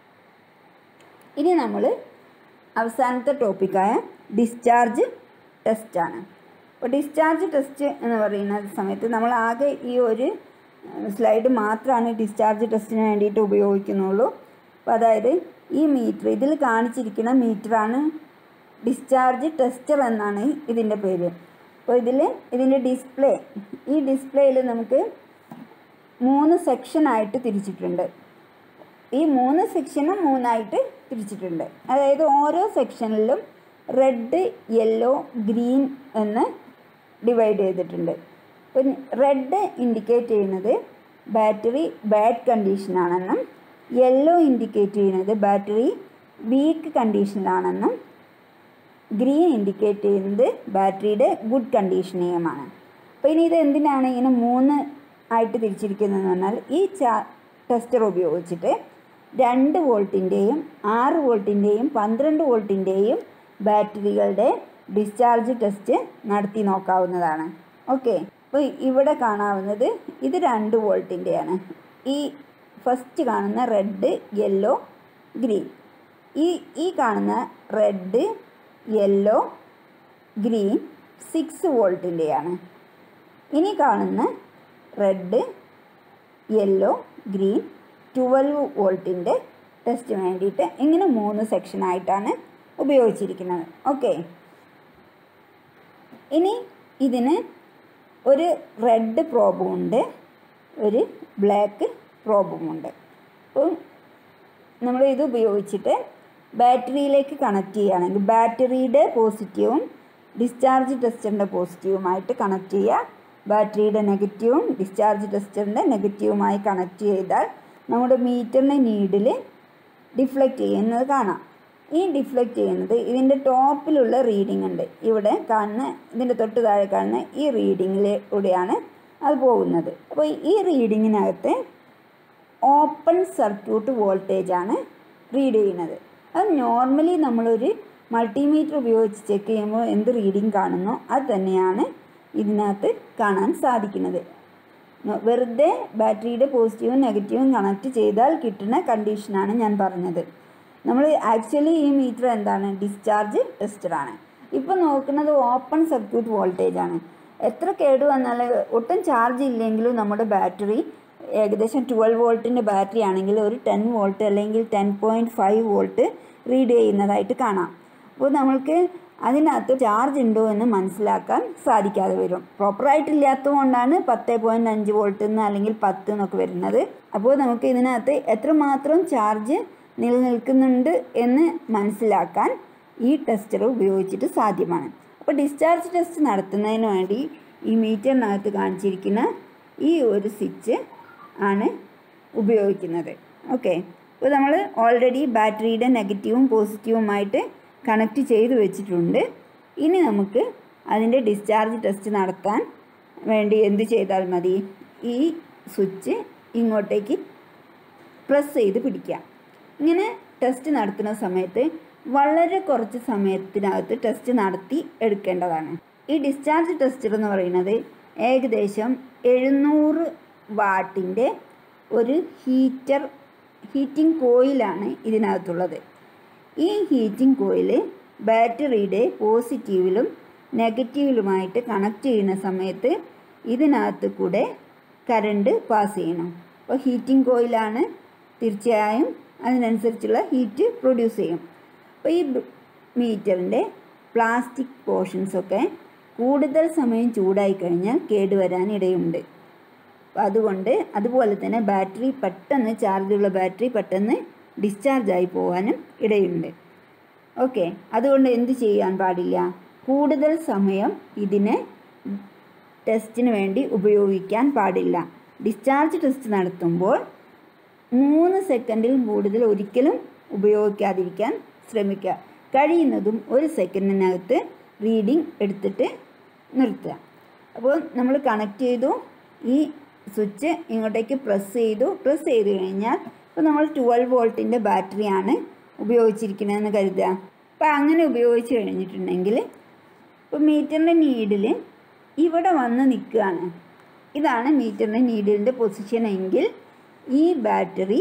ഇനി നമ്മൾ അവസാനത്തെ ടോപ്പിക്കായ ഡിസ്ചാർജ് ടെസ്റ്റാണ് അപ്പോൾ ഡിസ്ചാർജ് ടെസ്റ്റ് എന്ന് പറയുന്ന സമയത്ത് നമ്മൾ ആകെ ഈ ഒരു സ്ലൈഡ് മാത്രമാണ് ഡിസ്ചാർജ് ടെസ്റ്റിന് വേണ്ടിയിട്ട് ഉപയോഗിക്കുന്നുള്ളൂ അപ്പോൾ അതായത് ഈ മീറ്റർ ഇതിൽ കാണിച്ചിരിക്കുന്ന മീറ്ററാണ് ഡിസ്ചാർജ് ടെസ്റ്റർ എന്നാണ് ഇതിൻ്റെ പേര് അപ്പോൾ ഇതിൽ ഇതിൻ്റെ ഡിസ്പ്ലേ ഈ ഡിസ്പ്ലേയിൽ നമുക്ക് മൂന്ന് സെക്ഷനായിട്ട് തിരിച്ചിട്ടുണ്ട് ഈ മൂന്ന് സെക്ഷനും മൂന്നായിട്ട് തിരിച്ചിട്ടുണ്ട് അതായത് ഓരോ സെക്ഷനിലും റെഡ് യെല്ലോ ഗ്രീൻ എന്ന് ഡിവൈഡ് ചെയ്തിട്ടുണ്ട് അപ്പം റെഡ് ഇൻഡിക്കേറ്റ് ചെയ്യുന്നത് ബാറ്ററി ബാഡ് കണ്ടീഷനാണെന്നും യെല്ലോ ഇൻഡിക്കേറ്റ് ചെയ്യുന്നത് ബാറ്ററി വീക്ക് കണ്ടീഷനിലാണെന്നും ഗ്രീൻ ഇൻഡിക്കേറ്റ് ചെയ്യുന്നത് ബാറ്ററിയുടെ ഗുഡ് കണ്ടീഷനെയുമാണ് അപ്പോൾ ഇനി ഇത് എന്തിനാണ് ഇങ്ങനെ മൂന്ന് ആയിട്ട് തിരിച്ചിരിക്കുന്നതെന്ന് പറഞ്ഞാൽ ഈ ചാ ടെസ്റ്റർ ഉപയോഗിച്ചിട്ട് രണ്ട് വോൾട്ടിൻ്റെയും ആറ് വോൾട്ടിൻ്റെയും പന്ത്രണ്ട് വോൾട്ടിൻ്റെയും ബാറ്ററികളുടെ ഡിസ്ചാർജ് ടെസ്റ്റ് നടത്തി നോക്കാവുന്നതാണ് ഓക്കെ അപ്പോൾ ഇവിടെ കാണാവുന്നത് ഇത് രണ്ട് വോൾട്ടിൻ്റെയാണ് ഈ ഫസ്റ്റ് കാണുന്ന റെഡ് യെല്ലോ ഗ്രീൻ ഈ ഈ കാണുന്ന റെഡ് യെല്ലോ ഗ്രീൻ സിക്സ് വോൾട്ടിൻ്റെയാണ് ഇനി കാണുന്ന റെഡ് യെല്ലോ ഗ്രീൻ ട്വൽവ് വോൾട്ടിൻ്റെ ടെസ്റ്റിന് വേണ്ടിയിട്ട് ഇങ്ങനെ മൂന്ന് സെക്ഷനായിട്ടാണ് ഉപയോഗിച്ചിരിക്കുന്നത് ഓക്കെ ഇനി ഇതിന് ഒരു റെഡ് പ്രോബുമുണ്ട് ഒരു ബ്ലാക്ക് പ്രോബുമുണ്ട് അപ്പോൾ നമ്മൾ ഇത് ഉപയോഗിച്ചിട്ട് ബാറ്ററിയിലേക്ക് കണക്ട് ചെയ്യുകയാണെങ്കിൽ ബാറ്ററിയുടെ പോസിറ്റീവും ഡിസ്ചാർജ് ടെസ്റ്ററിൻ്റെ പോസിറ്റീവുമായിട്ട് കണക്ട് ചെയ്യുക ബാറ്ററിയുടെ നെഗറ്റീവും ഡിസ്ചാർജ് ടെസ്റ്ററിൻ്റെ നെഗറ്റീവുമായി കണക്ട് ചെയ്താൽ നമ്മുടെ മീറ്ററിൻ്റെ നീഡിൽ ഡിഫ്ലക്റ്റ് ചെയ്യുന്നത് കാണാം ഈ ഡിഫ്ലക്റ്റ് ചെയ്യുന്നത് ഇതിൻ്റെ ടോപ്പിലുള്ള റീഡിംഗ് ഉണ്ട് ഇവിടെ കാണുന്ന ഇതിൻ്റെ തൊട്ട് താഴെ കാണുന്ന ഈ റീഡിങ്ങിലൂടെയാണ് അത് പോകുന്നത് അപ്പോൾ ഈ റീഡിങ്ങിനകത്ത് ഓപ്പൺ സർക്യൂട്ട് വോൾട്ടേജ് ആണ് റീഡ് ചെയ്യുന്നത് അത് നോർമലി നമ്മളൊരു മൾട്ടിമീറ്റർ ഉപയോഗിച്ച് ചെക്ക് ചെയ്യുമ്പോൾ എന്ത് റീഡിംഗ് കാണുന്നോ അത് തന്നെയാണ് ഇതിനകത്ത് കാണാൻ സാധിക്കുന്നത് വെറുതെ ബാറ്ററിയുടെ പോസിറ്റീവും നെഗറ്റീവും കണക്ട് ചെയ്താൽ കിട്ടുന്ന കണ്ടീഷനാണ് ഞാൻ പറഞ്ഞത് നമ്മൾ ആക്ച്വലി ഈ മീറ്റർ എന്താണ് ഡിസ്ചാർജ് ടെസ്റ്ററാണ് ഇപ്പോൾ നോക്കുന്നത് ഓപ്പൺ സർക്യൂട്ട് വോൾട്ടേജ് ആണ് എത്ര കേട് വന്നാൽ ഒട്ടും ചാർജ് ഇല്ലെങ്കിലും നമ്മുടെ ബാറ്ററി ഏകദേശം ട്വൽവ് വോൾട്ടിൻ്റെ ബാറ്ററി ആണെങ്കിൽ ഒരു ടെൻ വോൾട്ട് അല്ലെങ്കിൽ ten point five volt read ചെയ്യുന്നതായിട്ട് കാണാം അപ്പോൾ നമ്മൾക്ക് അതിനകത്ത് ചാർജ് ഉണ്ടോ എന്ന് മനസ്സിലാക്കാൻ സാധിക്കാതെ വരും പ്രോപ്പറായിട്ടില്ലാത്തത് കൊണ്ടാണ് പത്ത് പോയിൻറ്റ് അഞ്ച് വോൾട്ട് എന്ന് അല്ലെങ്കിൽ പത്ത് എന്നൊക്കെ വരുന്നത് അപ്പോൾ നമുക്ക് ഇതിനകത്ത് എത്രമാത്രം ചാർജ് നിലനിൽക്കുന്നുണ്ട് എന്ന് മനസ്സിലാക്കാൻ ഈ ടെസ്റ്റർ ഉപയോഗിച്ചിട്ട് സാധ്യമാണ് അപ്പോൾ ഡിസ്ചാർജ് ടെസ്റ്റ് നടത്തുന്നതിന് വേണ്ടി ഈ മീറ്ററിനകത്ത് കാണിച്ചിരിക്കുന്ന ഈ ഒരു സ്വിച്ച് ആണ് ഉപയോഗിക്കുന്നത് ഓക്കെ അപ്പോൾ നമ്മൾ ഓൾറെഡി ബാറ്ററിയുടെ നെഗറ്റീവും പോസിറ്റീവുമായിട്ട് കണക്ട് ചെയ്ത് വെച്ചിട്ടുണ്ട് ഇനി നമുക്ക് അതിൻ്റെ ഡിസ്ചാർജ് ടെസ്റ്റ് നടത്താൻ വേണ്ടി എന്ത് ചെയ്താൽ മതി ഈ സ്വിച്ച് ഇങ്ങോട്ടേക്ക് പ്രസ് ചെയ്ത് പിടിക്കാം ഇങ്ങനെ ടെസ്റ്റ് നടത്തുന്ന സമയത്ത് വളരെ കുറച്ച് സമയത്തിനകത്ത് ടെസ്റ്റ് നടത്തി എടുക്കേണ്ടതാണ് ഈ ഡിസ്ചാർജ് ടെസ്റ്റർ എന്ന് പറയുന്നത് ഏകദേശം എഴുന്നൂറ് വാട്ടിൻ്റെ ഒരു ഹീറ്റർ ഹീറ്റിംഗ് കോയിലാണ് ഇതിനകത്തുള്ളത് ഈ ഹീറ്റിംഗ് കോയിൽ ബാറ്ററിയുടെ പോസിറ്റീവിലും നെഗറ്റീവിലുമായിട്ട് കണക്ട് ചെയ്യുന്ന സമയത്ത് ഇതിനകത്ത് കൂടെ കറണ്ട് പാസ് ചെയ്യണം അപ്പോൾ ഹീറ്റിംഗ് കോയിലാണ് തീർച്ചയായും അതിനനുസരിച്ചുള്ള ഹീറ്റ് പ്രൊഡ്യൂസ് ചെയ്യും അപ്പോൾ ഈ മീറ്ററിൻ്റെ പ്ലാസ്റ്റിക് പോർഷൻസൊക്കെ കൂടുതൽ സമയം ചൂടായി കഴിഞ്ഞാൽ കേടുവരാൻ ഇടയുണ്ട് അതുകൊണ്ട് അതുപോലെ തന്നെ ബാറ്ററി പെട്ടെന്ന് ചാർജുള്ള ബാറ്ററി പെട്ടെന്ന് ഡിസ്ചാർജ് ആയി പോകാനും ഇടയുണ്ട് ഓക്കെ അതുകൊണ്ട് എന്ത് ചെയ്യാൻ പാടില്ല കൂടുതൽ സമയം ഇതിനെ ടെസ്റ്റിന് വേണ്ടി ഉപയോഗിക്കാൻ പാടില്ല ഡിസ്ചാർജ് ടെസ്റ്റ് നടത്തുമ്പോൾ മൂന്ന് സെക്കൻഡിൽ കൂടുതൽ ഒരിക്കലും ഉപയോഗിക്കാതിരിക്കാൻ ശ്രമിക്കുക കഴിയുന്നതും ഒരു സെക്കൻഡിനകത്ത് റീഡിംഗ് എടുത്തിട്ട് നിർത്തുക അപ്പോൾ നമ്മൾ കണക്ട് ചെയ്തു ഈ സ്വിച്ച് ഇങ്ങോട്ടേക്ക് പ്രസ് ചെയ്തു പ്രസ് ചെയ്ത് കഴിഞ്ഞാൽ ഇപ്പോൾ നമ്മൾ ട്വൽവ് വോൾട്ടിൻ്റെ ബാറ്ററിയാണ് ഉപയോഗിച്ചിരിക്കുന്നതെന്ന് കരുതുക അപ്പോൾ അങ്ങനെ ഉപയോഗിച്ച് കഴിഞ്ഞിട്ടുണ്ടെങ്കിൽ ഇപ്പോൾ മീറ്ററിൻ്റെ നീഡിൽ ഇവിടെ വന്ന് നിൽക്കുകയാണ് ഇതാണ് മീറ്ററിൻ്റെ നീഡിലിൻ്റെ പൊസിഷൻ എങ്കിൽ ഈ ബാറ്ററി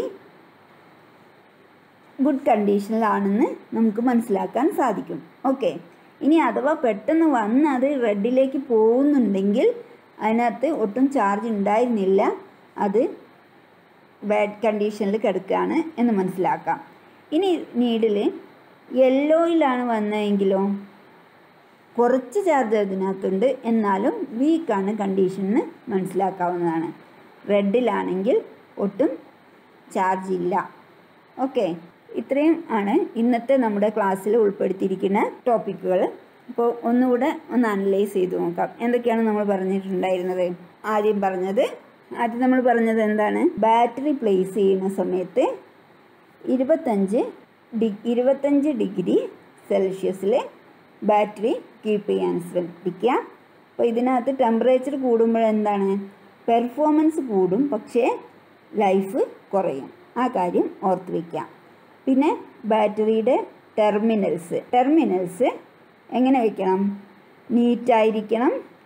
ഗുഡ് കണ്ടീഷനിലാണെന്ന് നമുക്ക് മനസ്സിലാക്കാൻ സാധിക്കും ഓക്കെ ഇനി അഥവാ പെട്ടെന്ന് വന്ന് അത് റെഡിലേക്ക് പോകുന്നുണ്ടെങ്കിൽ അതിനകത്ത് ഒട്ടും ചാർജ് ഉണ്ടായിരുന്നില്ല അത് ബാഡ് കണ്ടീഷനിൽ കിടക്കുകയാണ് എന്ന് മനസ്സിലാക്കാം ഇനി നീഡിൽ യെല്ലോയിലാണ് വന്നതെങ്കിലോ കുറച്ച് ചാർജ് അതിനകത്തുണ്ട് എന്നാലും വീക്കാണ് കണ്ടീഷനെന്ന് മനസ്സിലാക്കാവുന്നതാണ് റെഡിലാണെങ്കിൽ ഒട്ടും ചാർജ് ഇല്ല ഓക്കെ ഇത്രയും ആണ് ഇന്നത്തെ നമ്മുടെ ക്ലാസ്സിൽ ഉൾപ്പെടുത്തിയിരിക്കുന്ന ടോപ്പിക്കുകൾ അപ്പോൾ ഒന്നുകൂടെ ഒന്ന് അനലൈസ് ചെയ്ത് നോക്കാം എന്തൊക്കെയാണ് നമ്മൾ പറഞ്ഞിട്ടുണ്ടായിരുന്നത് ആദ്യം പറഞ്ഞത് ആദ്യം നമ്മൾ പറഞ്ഞത് എന്താണ് ബാറ്ററി പ്ലേസ് ചെയ്യുന്ന സമയത്ത് ഇരുപത്തഞ്ച് ഡി ഇരുപത്തഞ്ച് ഡിഗ്രി സെൽഷ്യസിൽ ബാറ്ററി കീപ്പ് ചെയ്യാൻ ശ്രദ്ധിക്കുക അപ്പോൾ ഇതിനകത്ത് ടെമ്പറേച്ചർ കൂടുമ്പോൾ എന്താണ് പെർഫോമൻസ് കൂടും പക്ഷേ ലൈഫ് കുറയും ആ കാര്യം ഓർത്ത് വയ്ക്കാം പിന്നെ ബാറ്ററിയുടെ ടെർമിനൽസ് ടെർമിനൽസ് എങ്ങനെ വെക്കണം നീറ്റായിരിക്കണം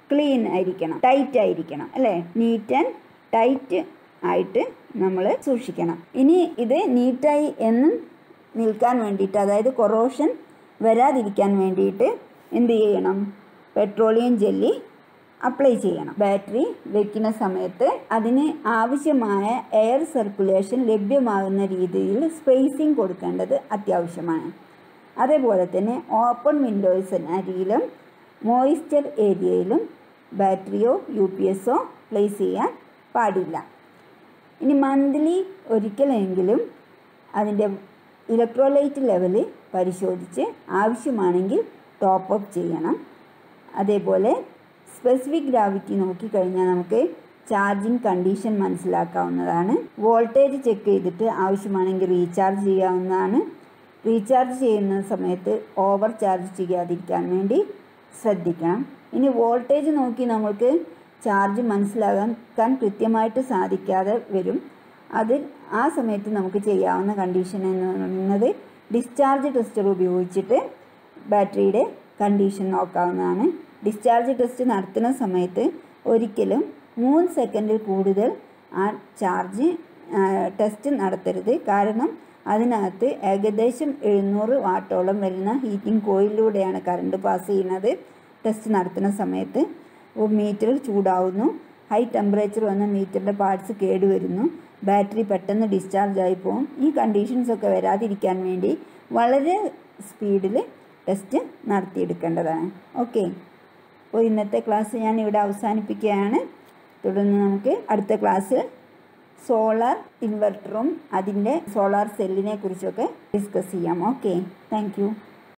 ക്ലീൻ ആയിരിക്കണം ടൈറ്റ് ആയിരിക്കണം അല്ലേ നീറ്റ് ആൻഡ് ടൈറ്റ് ആയിട്ട് നമ്മൾ സൂക്ഷിക്കണം ഇനി ഇത് നീറ്റായി എന്നും നിൽക്കാൻ വേണ്ടിയിട്ട് അതായത് കൊറോഷൻ വരാതിരിക്കാൻ വേണ്ടിയിട്ട് എന്ത് ചെയ്യണം പെട്രോളിയം ജെല്ലി അപ്ലൈ ചെയ്യണം ബാറ്ററി വെക്കുന്ന സമയത്ത് അതിന് ആവശ്യമായ എയർ സർക്കുലേഷൻ ലഭ്യമാകുന്ന രീതിയിൽ സ്പേസിങ് കൊടുക്കേണ്ടത് അത്യാവശ്യമാണ് അതേപോലെ തന്നെ ഓപ്പൺ വിൻഡോസിനരിയിലും മോയിസ്ചർ ഏരിയയിലും ബാറ്ററിയോ യു പി എസോ പ്ലേസ് ചെയ്യാൻ പാടില്ല ഇനി മന്ത്ലി ഒരിക്കലെങ്കിലും അതിൻ്റെ ഇലക്ട്രോലൈറ്റ് ലെവൽ പരിശോധിച്ച് ആവശ്യമാണെങ്കിൽ ടോപ്പ് അപ്പ് ചെയ്യണം അതേപോലെ സ്പെസിഫിക് ഗ്രാവിറ്റി നോക്കിക്കഴിഞ്ഞാൽ നമുക്ക് ചാർജിങ് കണ്ടീഷൻ മനസ്സിലാക്കാവുന്നതാണ് വോൾട്ടേജ് ചെക്ക് ചെയ്തിട്ട് ആവശ്യമാണെങ്കിൽ റീചാർജ് ചെയ്യാവുന്നതാണ് റീചാർജ് ചെയ്യുന്ന സമയത്ത് ഓവർ ചാർജ് ചെയ്യാതിരിക്കാൻ വേണ്ടി ശ്രദ്ധിക്കണം ഇനി വോൾട്ടേജ് നോക്കി നമുക്ക് ചാർജ് മനസ്സിലാക്കാൻ കൃത്യമായിട്ട് സാധിക്കാതെ വരും അത് ആ സമയത്ത് നമുക്ക് ചെയ്യാവുന്ന കണ്ടീഷൻ എന്ന് പറയുന്നത് ഡിസ്ചാർജ് ടെസ്റ്റർ ഉപയോഗിച്ചിട്ട് ബാറ്ററിയുടെ കണ്ടീഷൻ നോക്കാവുന്നതാണ് ഡിസ്ചാർജ് ടെസ്റ്റ് നടത്തുന്ന സമയത്ത് ഒരിക്കലും മൂന്ന് സെക്കൻഡിൽ കൂടുതൽ ആ ചാർജ് ടെസ്റ്റ് നടത്തരുത് കാരണം അതിനകത്ത് ഏകദേശം എഴുന്നൂറ് വാട്ടോളം വരുന്ന ഹീറ്റിംഗ് കോയിലൂടെയാണ് കറണ്ട് പാസ് ചെയ്യുന്നത് ടെസ്റ്റ് നടത്തുന്ന സമയത്ത് മീറ്റർ ചൂടാവുന്നു ഹൈ ടെമ്പറേച്ചർ വന്ന മീറ്ററിൻ്റെ പാർട്സ് കേടുവരുന്നു ബാറ്ററി പെട്ടെന്ന് ഡിസ്ചാർജ് ആയി പോകും ഈ കണ്ടീഷൻസ് ഒക്കെ വരാതിരിക്കാൻ വേണ്ടി വളരെ സ്പീഡിൽ ടെസ്റ്റ് നടത്തിയെടുക്കേണ്ടതാണ് ഓക്കെ അപ്പോൾ ഇന്നത്തെ ക്ലാസ് ഞാൻ ഇവിടെ അവസാനിപ്പിക്കുകയാണ് തുടർന്ന് നമുക്ക് അടുത്ത ക്ലാസ്സിൽ സോളാർ ഇൻവെർട്ടറും അതിൻ്റെ സോളാർ സെല്ലിനെ കുറിച്ചൊക്കെ ഡിസ്കസ് ചെയ്യാം ഓക്കെ താങ്ക്